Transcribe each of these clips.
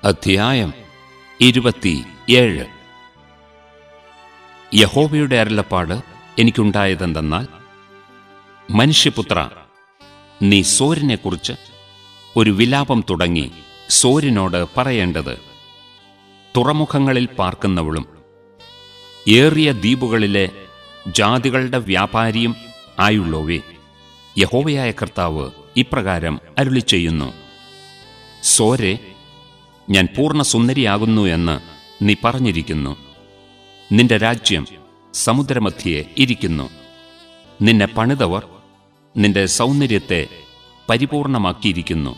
അധ്യായം ഇരുപത്തിയേഴ് യഹോവയുടെ അരുളപ്പാട് എനിക്കുണ്ടായതെന്തെന്നാൽ മനുഷ്യപുത്ര നീ സോരിനെക്കുറിച്ച് ഒരു വിലാപം തുടങ്ങി സോരിനോട് പറയേണ്ടത് തുറമുഖങ്ങളിൽ പാർക്കുന്നവളും ഏറിയ ദ്വീപുകളിലെ ജാതികളുടെ വ്യാപാരിയും ആയുള്ളവേ യഹോവയായ കർത്താവ് ഇപ്രകാരം അരുളി ചെയ്യുന്നു സോരെ ഞാൻ പൂർണ്ണ സുന്ദരിയാകുന്നു എന്ന് നീ പറഞ്ഞിരിക്കുന്നു നിന്റെ രാജ്യം സമുദ്രമധ്യേ ഇരിക്കുന്നു നിന്നെ പണിതവർ നിന്റെ സൗന്ദര്യത്തെ പരിപൂർണമാക്കിയിരിക്കുന്നു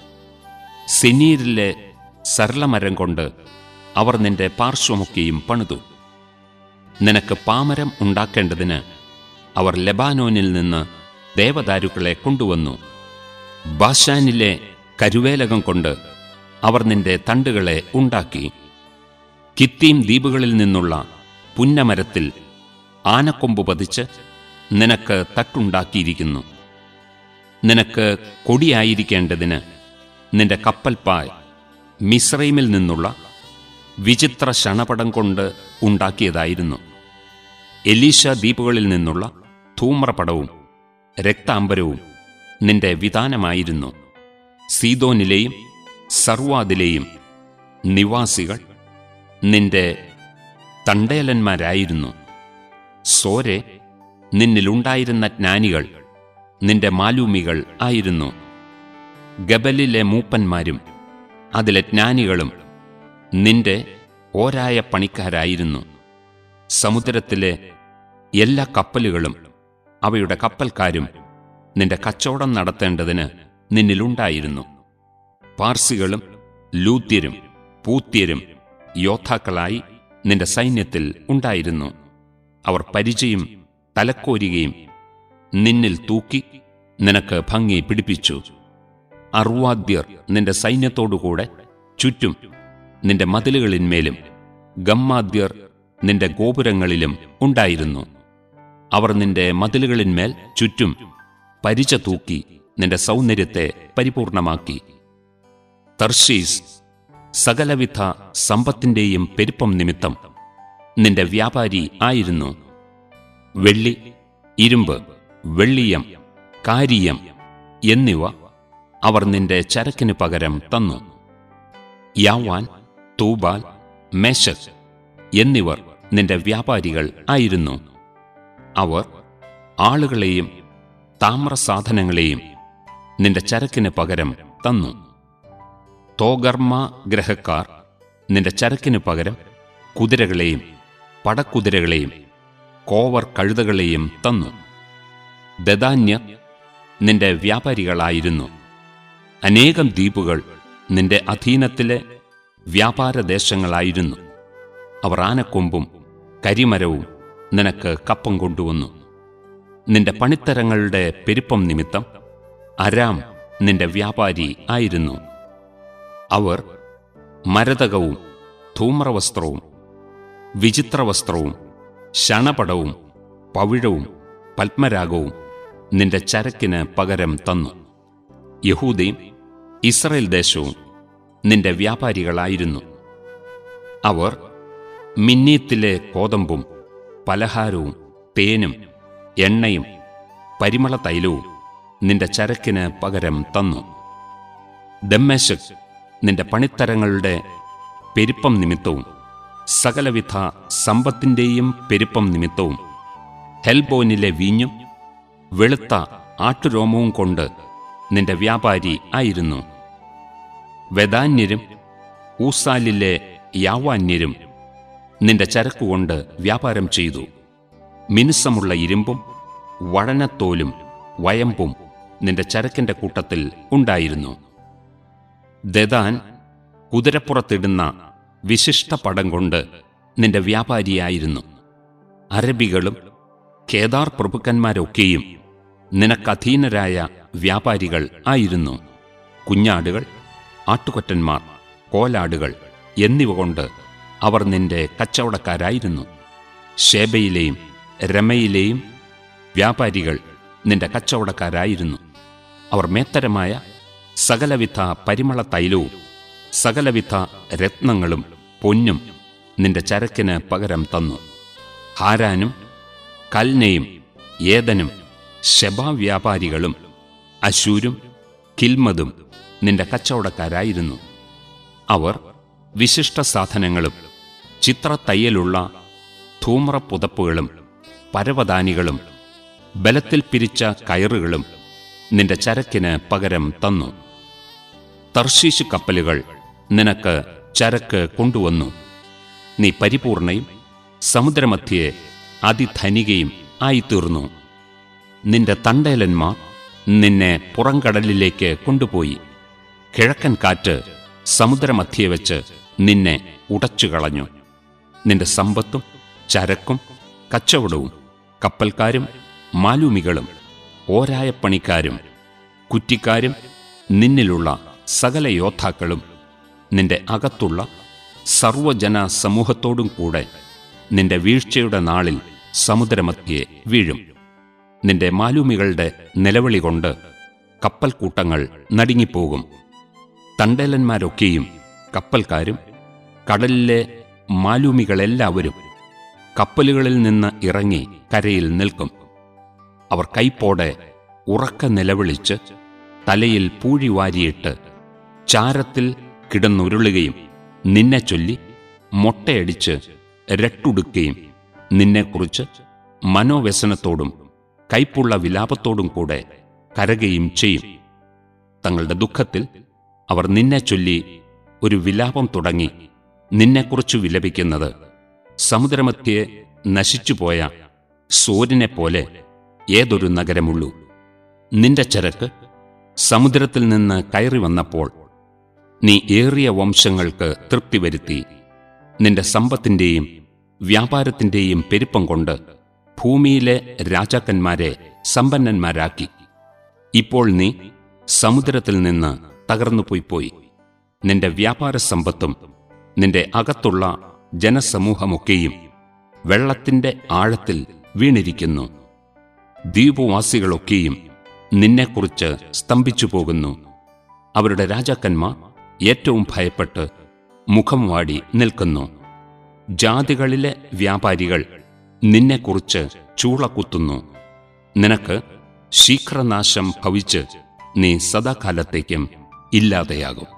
സെനീരിലെ സരളമരം കൊണ്ട് അവർ നിന്റെ പാർശ്വമൊക്കെയും പണിതു നിനക്ക് പാമരം ഉണ്ടാക്കേണ്ടതിന് അവർ ലെബാനോനിൽ നിന്ന് ദേവദാരുക്കളെ കൊണ്ടുവന്നു ബാഷാനിലെ കരുവേലകം കൊണ്ട് അവർ നിന്റെ തണ്ടുകളെ ഉണ്ടാക്കി കിത്തീം ദ്വീപുകളിൽ നിന്നുള്ള പുന്നമരത്തിൽ ആനക്കൊമ്പ് പതിച്ച് നിനക്ക് തട്ടുണ്ടാക്കിയിരിക്കുന്നു നിനക്ക് കൊടിയായിരിക്കേണ്ടതിന് നിന്റെ കപ്പൽപ്പായ് മിശ്രൈമിൽ നിന്നുള്ള വിചിത്ര ശണപടം കൊണ്ട് ഉണ്ടാക്കിയതായിരുന്നു എലീശ ദ്വീപുകളിൽ നിന്നുള്ള ധൂമ്രപടവും രക്താംബരവും നിന്റെ വിധാനമായിരുന്നു സീതോനിലെയും സർവാദിലെയും നിവാസികൾ നിന്റെ തണ്ടേലന്മാരായിരുന്നു സോരെ നിന്നിലുണ്ടായിരുന്ന ജ്ഞാനികൾ നിന്റെ മാലൂമികൾ ആയിരുന്നു ഗബലിലെ മൂപ്പന്മാരും അതിലെ ജ്ഞാനികളും നിന്റെ ഓരായ പണിക്കാരായിരുന്നു സമുദ്രത്തിലെ എല്ലാ കപ്പലുകളും അവയുടെ കപ്പൽക്കാരും നിന്റെ കച്ചവടം നടത്തേണ്ടതിന് നിന്നിലുണ്ടായിരുന്നു പാർസികളും ലൂത്യരും പൂത്യരും യോദ്ധാക്കളായി നിന്റെ സൈന്യത്തിൽ ഉണ്ടായിരുന്നു അവർ പരിചയം തലക്കോരുകയും നിന്നിൽ തൂക്കി നിനക്ക് ഭംഗി പിടിപ്പിച്ചു അർവാദ്യർ നിന്റെ സൈന്യത്തോടുകൂടെ ചുറ്റും നിന്റെ മതിലുകളിന്മേലും ഗമ്മാദ്യർ നിന്റെ ഗോപുരങ്ങളിലും ഉണ്ടായിരുന്നു അവർ നിന്റെ മതിലുകളിന്മേൽ ചുറ്റും പരിച തൂക്കി നിന്റെ സൗന്ദര്യത്തെ പരിപൂർണമാക്കി തർഷീസ് സകലവിധ സമ്പത്തിന്റെയും പെരുപ്പം നിമിത്തം നിന്റെ വ്യാപാരി ആയിരുന്നു വെള്ളി ഇരുമ്പ് വെള്ളിയം കാരിയം എന്നിവ അവർ നിന്റെ ചരക്കിന് പകരം തന്നു യാവാൻ തൂബാൽ മേശക് എന്നിവർ നിന്റെ വ്യാപാരികൾ ആയിരുന്നു അവർ ആളുകളെയും താമ്രസാധനങ്ങളെയും നിന്റെ ചരക്കിന് പകരം തന്നു തോഗർമ്മ ഗ്രഹക്കാർ നിന്റെ ചരക്കിന് പകരം കുതിരകളെയും പടക്കുതിരകളെയും കോവർ കഴുതകളെയും തന്നു ദദാന്യർ നിന്റെ വ്യാപാരികളായിരുന്നു അനേകം ദ്വീപുകൾ നിന്റെ അധീനത്തിലെ വ്യാപാരദേശങ്ങളായിരുന്നു അവർ ആനക്കൊമ്പും കരിമരവും നിനക്ക് കപ്പം കൊണ്ടുവന്നു നിന്റെ പണിത്തരങ്ങളുടെ പെരുപ്പം നിമിത്തം അരാം നിന്റെ വ്യാപാരി ആയിരുന്നു അവർ മരതകവും ധൂമ്രവസ്ത്രവും വിചിത്രവസ്ത്രവും ശണപടവും പവിഴവും പത്മരാഗവും നിന്റെ ചരക്കിന് പകരം തന്നു യഹൂദയും ഇസ്രയേൽ ദേശവും നിന്റെ വ്യാപാരികളായിരുന്നു അവർ മിന്നീത്തിലെ കോതമ്പും പലഹാരവും തേനും എണ്ണയും പരിമള തൈലവും നിന്റെ ചരക്കിന് പകരം തന്നു ദമ്മേശക് നിന്റെ പണിത്തരങ്ങളുടെ പെരുപ്പം നിമിത്തവും സകലവിധ സമ്പത്തിന്റെയും പെരുപ്പം നിമിത്തവും ഹെൽബോനിലെ വീഞ്ഞും വെളുത്ത ആട്ടുരോമവും കൊണ്ട് നിന്റെ വ്യാപാരി ആയിരുന്നു വെദാന്യരും ഊസാലിലെ യാവാന്യരും നിന്റെ ചരക്കുകൊണ്ട് വ്യാപാരം ചെയ്തു മിനുസമുള്ള ഇരുമ്പും വഴനത്തോലും വയമ്പും നിന്റെ ചരക്കിന്റെ കൂട്ടത്തിൽ ഉണ്ടായിരുന്നു ദദാൻ കുതിരപ്പുറത്തിടുന്ന വിശിഷ്ട പടം കൊണ്ട് നിന്റെ വ്യാപാരിയായിരുന്നു അരബികളും കേദാർ പ്രഭുക്കന്മാരൊക്കെയും നിനക്കധീനരായ വ്യാപാരികൾ ആയിരുന്നു കുഞ്ഞാടുകൾ ആട്ടുകൊറ്റന്മാർ കോലാടുകൾ എന്നിവ കൊണ്ട് അവർ നിന്റെ കച്ചവടക്കാരായിരുന്നു ഷേബയിലെയും രമയിലെയും വ്യാപാരികൾ നിന്റെ കച്ചവടക്കാരായിരുന്നു അവർ മേത്തരമായ സകലവിധ പരിമള തൈലവും സകലവിധ രത്നങ്ങളും പൊന്നും നിന്റെ ചരക്കിന് പകരം തന്നു ഹാരാനും കൽനയും ഏതനും ശബാവ്യാപാരികളും അശൂരും കിൽമതും നിന്റെ കച്ചവടക്കാരായിരുന്നു അവർ വിശിഷ്ട സാധനങ്ങളും ചിത്രത്തയ്യലുള്ള ധൂമ്രപ്പുതപ്പുകളും പരവതാനികളും ബലത്തിൽ പിരിച്ച കയറുകളും നിന്റെ ചരക്കിന് പകരം തന്നു തർശീശ് കപ്പലുകൾ നിനക്ക് ചരക്ക് കൊണ്ടുവന്നു നീ പരിപൂർണയും സമുദ്രമധ്യേ അതിധനികയും ആയിത്തീർന്നു നിന്റെ തണ്ടേലന്മാർ നിന്നെ പുറംകടലിലേക്ക് കൊണ്ടുപോയി കിഴക്കൻ കാറ്റ് സമുദ്രമധ്യേ വെച്ച് നിന്നെ ഉടച്ചുകളഞ്ഞു നിന്റെ സമ്പത്തും ചരക്കും കച്ചവടവും കപ്പൽക്കാരും മാലൂമികളും ഓരായ പണിക്കാരും കുറ്റിക്കാരും നിന്നിലുള്ള സകല യോദ്ധാക്കളും നിന്റെ അകത്തുള്ള സർവജന സമൂഹത്തോടും കൂടെ നിന്റെ വീഴ്ചയുടെ നാളിൽ സമുദ്രമധ്യേ വീഴും നിന്റെ മാലൂമികളുടെ നിലവിളി കൊണ്ട് കപ്പൽക്കൂട്ടങ്ങൾ നടുങ്ങിപ്പോകും തണ്ടേലന്മാരൊക്കെയും കപ്പൽക്കാരും കടലിലെ മാലൂമികളെല്ലാവരും കപ്പലുകളിൽ നിന്ന് ഇറങ്ങി കരയിൽ നിൽക്കും അവർ കൈപ്പോടെ ഉറക്ക നിലവിളിച്ച് തലയിൽ പൂഴി വാരിയിട്ട് ചാരത്തിൽ കിടന്നുരുളുകയും നിന്നെ ചൊല്ലി മൊട്ടയടിച്ച് രട്ടുടുക്കുകയും നിന്നെക്കുറിച്ച് മനോവ്യസനത്തോടും കൈപ്പുള്ള വിലാപത്തോടും കൂടെ കരകയും ചെയ്യും തങ്ങളുടെ ദുഃഖത്തിൽ അവർ നിന്നെ ചൊല്ലി ഒരു വിലാപം തുടങ്ങി നിന്നെക്കുറിച്ച് വിലപിക്കുന്നത് സമുദ്രമധ്യേ നശിച്ചുപോയ സൂര്യനെപ്പോലെ ഏതൊരു നഗരമുള്ളൂ നിന്റെ ചരക്ക് സമുദ്രത്തിൽ നിന്ന് കയറി വന്നപ്പോൾ നീ ഏറിയ വംശങ്ങൾക്ക് തൃപ്തി വരുത്തി നിന്റെ സമ്പത്തിന്റെയും വ്യാപാരത്തിന്റെയും പെരുപ്പം കൊണ്ട് ഭൂമിയിലെ രാജാക്കന്മാരെ സമ്പന്നന്മാരാക്കി ഇപ്പോൾ നീ സമുദ്രത്തിൽ നിന്ന് തകർന്നുപോയി പോയി നിന്റെ വ്യാപാര സമ്പത്തും നിന്റെ അകത്തുള്ള ജനസമൂഹമൊക്കെയും വെള്ളത്തിന്റെ ആഴത്തിൽ വീണിരിക്കുന്നു ദ്വീപവാസികളൊക്കെയും നിന്നെക്കുറിച്ച് സ്തംഭിച്ചു പോകുന്നു അവരുടെ രാജാക്കന്മാർ ഏറ്റവും ഭയപ്പെട്ട് മുഖം വാടി നിൽക്കുന്നു ജാതികളിലെ വ്യാപാരികൾ നിന്നെക്കുറിച്ച് ചൂളക്കുത്തുന്നു നിനക്ക് ശീഘ്രനാശം ഭവിച്ച് നീ സദാകാലത്തേക്കും ഇല്ലാതെയാകും